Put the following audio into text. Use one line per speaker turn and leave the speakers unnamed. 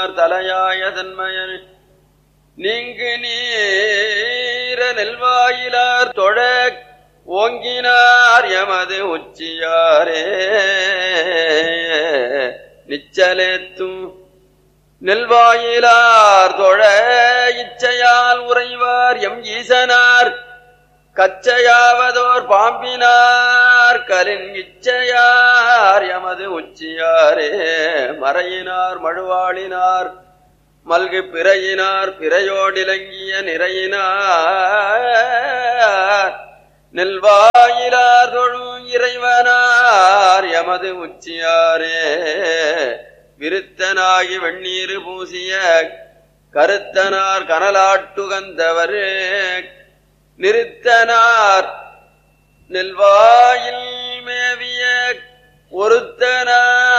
தலையாய தன்மயன் நீங்கு நீர நெல்வாயிலார் தொழ ஓங்கினார் எமது உச்சியாரே நிச்சலேத்தும் நெல்வாயிலார் தொழ இச்சையால் உறைவார் எம் ஈசனார் கச்சையாவதோர் பாம்பினார் கலின் இச்சையார் எமது உச்சியாரே மறையினார் மழுவாளினார் மல்கு பிறையினார் பிறையோடிலங்கிய நிறையினார் நெல்வாயிலார் தொழும் இறைவனார் எமது உச்சியாரே விருத்தனாகி வெண்ணீரு பூசிய கருத்தனார் கனலாட்டுகந்தவர் நிறுத்தனார் நெல்வாயில் மேவிய ஒருத்தனார்